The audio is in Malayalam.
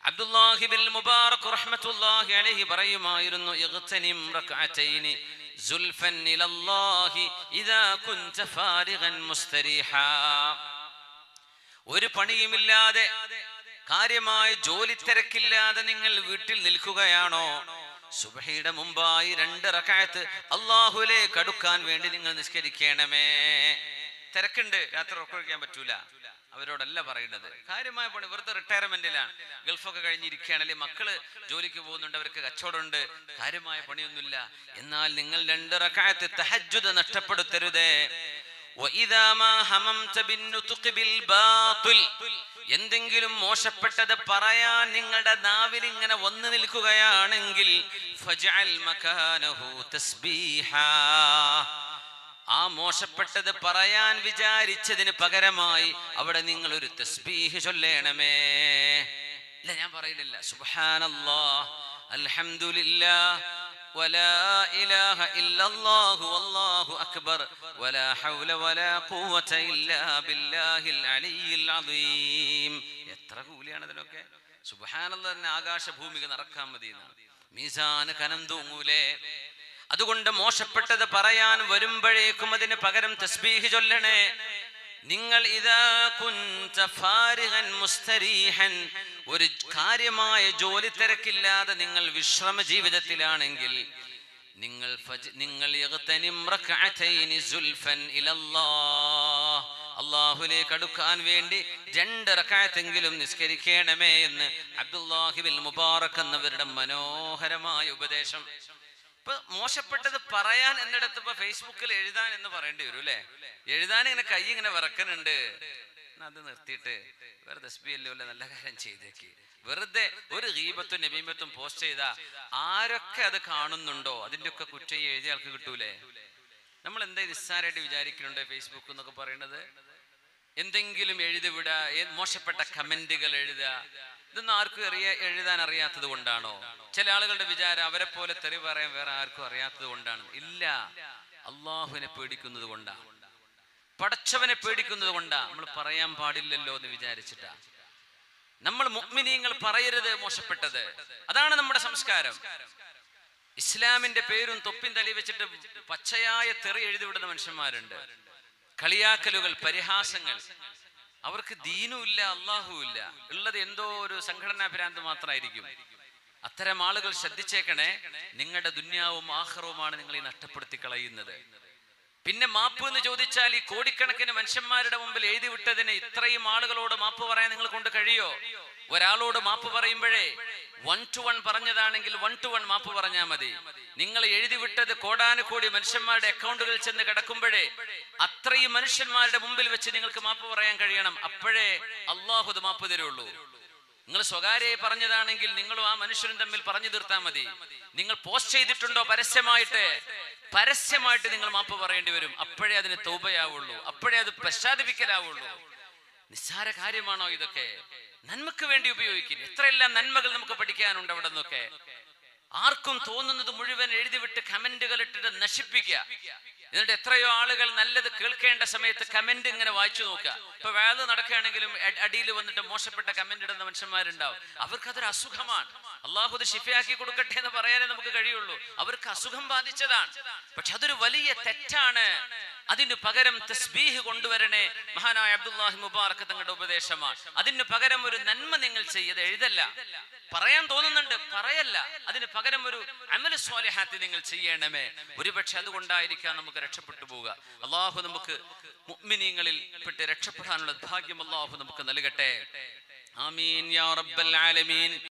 അബ്ദുല്ലാഹിബിൻ മുബാറക് റഹ്മത്തുള്ളാഹി അലൈഹി പറയുമായിരുന്നു ഇഗ്തനിം റക്അതൈനി സുൽഫൻ ഇലല്ലാഹി ഇദാ കുൻത ഫാരിഗൻ മുസ്തരീഹാ ഒരു പണിയുമില്ലാതെ കാര്യമായ ജോലി തിരക്കില്ലാതെ നിങ്ങൾ വീട്ടിൽ നിൽക്കുകയാണോ സുബഹയുടെ മുമ്പായി രണ്ട് റക്കായത്ത് അള്ളാഹുലേക്ക് അടുക്കാൻ വേണ്ടി നിങ്ങൾ നിസ്കരിക്കണമേ തിരക്കുണ്ട് രാത്രി ഉറക്കൊഴിക്കാൻ പറ്റൂല അവരോടല്ല പറയുന്നത് കാര്യമായ പണി വെറുതെ റിട്ടയർമെന്റിലാണ് ഗൾഫൊക്കെ കഴിഞ്ഞിരിക്കുകയാണെങ്കിൽ മക്കള് ജോലിക്ക് പോകുന്നുണ്ട് അവർക്ക് കച്ചവടമുണ്ട് കാര്യമായ പണിയൊന്നുമില്ല എന്നാൽ നിങ്ങൾ രണ്ട് റക്കായത്ത് തഹജ്ജുദ് നഷ്ടപ്പെടുത്തരുതേ وإذا ما هممت بالنطق بالباطل എന്തെങ്കിലും മോശപ്പെട്ടത് പറയാൻ നിങ്ങളുടെ നാവിൽ ഇങ്ങനെ വന്നു നിൽക്കുകയാണെങ്കിൽ ഫജഅൽ മകാനഹു തസ്ബീഹാ ആ മോശപ്പെട്ടത് പറയാൻ വിചാരിച്ചതിന് പകരമായി അവിടെ നിങ്ങൾ ഒരു തസ്ബീഹ് ചൊല്ലേണമേ ഇല്ല ഞാൻ പറയുന്നില്ല സുബ്ഹാനല്ലാഹ് അൽഹംദുലില്ലാഹ് ولا إله إلا الله والله أكبر ولا حول ولا قوة إلا بالله العلي العظيم എത്ര കൂലിയാണ് ഇതിനൊക്കെ സുബഹാനല്ല തന്നെ ആകാശഭൂമിക നടക്കാൻ മതി എന്നാണ് മീസാന് കനം തൂങ്ങൂലേ അതുകൊണ്ട് മോശപ്പെട്ടത് പറയാൻ വരുമ്പോഴേക്കും അതിന് പകരം തസ്ബീഹ് ചൊല്ലണേ നിങ്ങൾ ഇതാ കുൻത ഫാരിഗൻ മുസ്തരീഹൻ ഒരു കാര്യമായ ജോലി തിരക്കില്ലാതെ നിങ്ങൾ വിശ്രമ ജീവിതത്തിലാണെങ്കിൽ നിങ്ങൾ ഫജ്- നിങ്ങൾ ഇഗ്തനിം റക്അതൈനി സുൽഫൻ ഇലല്ലാഹ് അള്ളാഹുലേക്ക് അടുക്കാൻ വേണ്ടി രണ്ട് റക്കായത്തെങ്കിലും നിസ്കരിക്കണമേ എന്ന് അബ്ദുല്ലാഹിബിൽ മുബാറക് എന്നവരുടെ മനോഹരമായ ഉപദേശം ഇപ്പൊ മോശപ്പെട്ടത് പറയാൻ എന്നിടത്ത് ഇപ്പൊ ഫേസ്ബുക്കിൽ എഴുതാൻ എന്ന് പറയേണ്ടി വരും അല്ലേ എഴുതാൻ ഇങ്ങനെ കൈ ഇങ്ങനെ വിറക്കുന്നുണ്ട് എന്നാ അത് നിർത്തിയിട്ട് വെറുതെ എസ് ബി എല്ലോ നല്ല കാര്യം ചെയ്തേക്ക് വെറുതെ ഒരു ഗീബത്തും നബീബത്തും പോസ്റ്റ് ചെയ്താ ആരൊക്കെ അത് കാണുന്നുണ്ടോ അതിന്റെ ഒക്കെ കുറ്റം ഈ എഴുതിയ ആൾക്ക് കിട്ടൂലേ നമ്മൾ എന്താ നിസ്സാരമായിട്ട് വിചാരിക്കുന്നുണ്ട് ഫേസ്ബുക്ക് എന്നൊക്കെ പറയുന്നത് എന്തെങ്കിലും എഴുതി വിടുക ഏ- മോശപ്പെട്ട കമന്റുകൾ എഴുതുക ഇതൊന്നും ആർക്കും അറിയ എഴുതാൻ അറിയാത്തത് കൊണ്ടാണോ ചില ആളുകളുടെ വിചാരം അവരെ പോലെ തെറി പറയാൻ വേറെ ആർക്കും അറിയാത്തത് കൊണ്ടാണ് ഇല്ല അള്ളാഹുവിനെ പേടിക്കുന്നത് കൊണ്ടാണ് പടച്ചവനെ പേടിക്കുന്നത് കൊണ്ടാ നമ്മൾ പറയാൻ പാടില്ലല്ലോ എന്ന് വിചാരിച്ചിട്ടാ നമ്മൾ മുഅ്മിനീങ്ങൾ പറയരുത് മോശപ്പെട്ടത് അതാണ് നമ്മുടെ സംസ്കാരം ഇസ്ലാമിന്റെ പേരും തൊപ്പിൻ തലി വെച്ചിട്ട് പച്ചയായ തെറി എഴുതിവിടുന്ന മനുഷ്യന്മാരുണ്ട് കളിയാക്കലുകൾ പരിഹാസങ്ങൾ അവർക്ക് ദീനും ഇല്ല അള്ളാഹുവും ഇല്ല ഉള്ളത് എന്തോ ഒരു സംഘടനാ ഭ്രാന്ത് മാത്രമായിരിക്കും അത്തരം ആളുകൾ ശ്രദ്ധിച്ചേക്കണേ നിങ്ങളുടെ ദുന്യാവും ആഹ്റവുമാണ് നിങ്ങൾ ഈ നഷ്ടപ്പെടുത്തി കളയുന്നത് പിന്നെ മാപ്പ് എന്ന് ചോദിച്ചാൽ ഈ കോടിക്കണക്കിന് മനുഷ്യന്മാരുടെ മുമ്പിൽ എഴുതി വിട്ടതിന് ഇത്രയും ആളുകളോട് മാപ്പ് പറയാൻ നിങ്ങൾ കൊണ്ട് കഴിയോ ഒരാളോട് മാപ്പ് പറയുമ്പോഴേ വൺ ടു വൺ പറഞ്ഞതാണെങ്കിൽ വൺ ടു വൺ മാപ്പ് പറഞ്ഞാൽ മതി നിങ്ങൾ എഴുതി വിട്ടത് കോടാനുകോടി മനുഷ്യന്മാരുടെ അക്കൗണ്ടുകളിൽ ചെന്ന് കിടക്കുമ്പോഴേ അത്രയും മനുഷ്യന്മാരുടെ മുമ്പിൽ വെച്ച് നിങ്ങൾക്ക് മാപ്പ് പറയാൻ കഴിയണം അപ്പോഴേ അള്ളാഹു ഇത് മാപ്പ് തരുള്ളൂ നിങ്ങൾ സ്വകാര്യമായി പറഞ്ഞതാണെങ്കിൽ നിങ്ങളും ആ മനുഷ്യനും തമ്മിൽ പറഞ്ഞു തീർത്താൽ മതി നിങ്ങൾ പോസ്റ്റ് ചെയ്തിട്ടുണ്ടോ പരസ്യമായിട്ട് പരസ്യമായിട്ട് നിങ്ങൾ മാപ്പ് പറയേണ്ടി വരും അപ്പോഴേ അതിന് തൗബയാവുള്ളൂ അപ്പോഴേ അത് പശ്ചാത്തപിക്കലാവുള്ളൂ നിസ്സാര കാര്യമാണോ ഇതൊക്കെ നന്മക്ക് വേണ്ടി ഉപയോഗിക്കും എത്രയെല്ലാം നന്മകൾ നമുക്ക് പഠിക്കാനുണ്ട് അവിടെ നിന്നൊക്കെ ആർക്കും തോന്നുന്നത് മുഴുവൻ എഴുതിവിട്ട് കമന്റുകൾ ഇട്ടിട്ട് നശിപ്പിക്കുക എന്നിട്ട് എത്രയോ ആളുകൾ നല്ലത് കേൾക്കേണ്ട സമയത്ത് കമന്റ് ഇങ്ങനെ വായിച്ചു നോക്കുക ഇപ്പൊ വേല നടക്കുകയാണെങ്കിലും അടിയിൽ വന്നിട്ട് മോശപ്പെട്ട കമന്റ് ഇടുന്ന മനുഷ്യന്മാരുണ്ടാവും അവർക്ക് അതൊരു അസുഖമാണ് അള്ളാഹു അത് ഷിഫയാക്കി കൊടുക്കട്ടെ എന്ന് പറയാനേ നമുക്ക് കഴിയുള്ളൂ അവർക്ക് അസുഖം ബാധിച്ചതാണ് പക്ഷെ അതൊരു വലിയ തെറ്റാണ് അതിന് പകരം തസ്ബീഹ് കൊണ്ടുവരണേ മഹാനായ അബ്ദുല്ലാഹി മുബാറക്ക് തങ്ങളുടെ ഉപദേശമാണ് അതിന് പകരം ഒരു നന്മ നിങ്ങൾ ചെയ്യത് എഴുതല്ല പറയാൻ തോന്നുന്നുണ്ട് പറയല്ല അതിന് പകരം ഒരു അമല സ്വാലിഹാത്തി നിങ്ങൾ ചെയ്യണമേ ഒരുപക്ഷെ അതുകൊണ്ടായിരിക്കാം നമുക്ക് രക്ഷപ്പെട്ടു പോവുക അള്ളാഹു നമുക്ക് മുഅ്മിനീങ്ങളിൽ പെട്ട് രക്ഷപ്പെടാനുള്ള ഭാഗ്യം അള്ളാഹു നമുക്ക് നൽകട്ടെ ആമീൻ യാ റബ്ബൽ ആലമീൻ